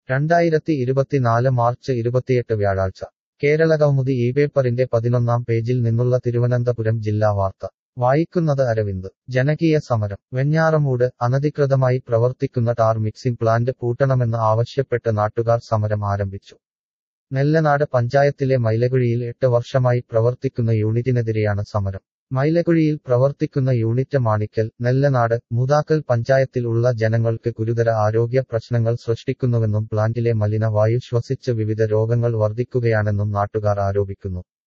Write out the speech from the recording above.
രണ്ടായിരത്തി ഇരുപത്തിനാല് മാർച്ച് ഇരുപത്തിയെട്ട് വ്യാഴാഴ്ച കേരള കൗമുദി ഈ പേപ്പറിന്റെ പതിനൊന്നാം പേജിൽ നിന്നുള്ള തിരുവനന്തപുരം ജില്ലാ വാർത്ത വായിക്കുന്നത് അരവിന്ദ് ജനകീയ സമരം വെഞ്ഞാറമൂട് അനധികൃതമായി പ്രവർത്തിക്കുന്ന ടാർ മിക്സിംഗ് പ്ലാന്റ് പൂട്ടണമെന്ന് ആവശ്യപ്പെട്ട് നാട്ടുകാർ സമരം ആരംഭിച്ചു നെല്ലനാട് പഞ്ചായത്തിലെ മൈലകുഴിയിൽ എട്ട് വർഷമായി പ്രവർത്തിക്കുന്ന യൂണിറ്റിനെതിരെയാണ് സമരം മൈലകുഴിയിൽ പ്രവർത്തിക്കുന്ന യൂണിറ്റ് മാണിക്കൽ നെല്ലനാട് മൂതാക്കൽ പഞ്ചായത്തിൽ ഉള്ള ജനങ്ങൾക്ക് ഗുരുതര ആരോഗ്യ പ്രശ്നങ്ങൾ സൃഷ്ടിക്കുന്നുവെന്നും പ്ലാന്റിലെ മലിന വായു ശ്വസിച്ച് വിവിധ രോഗങ്ങൾ വർദ്ധിക്കുകയാണെന്നും നാട്ടുകാർ ആരോപിക്കുന്നു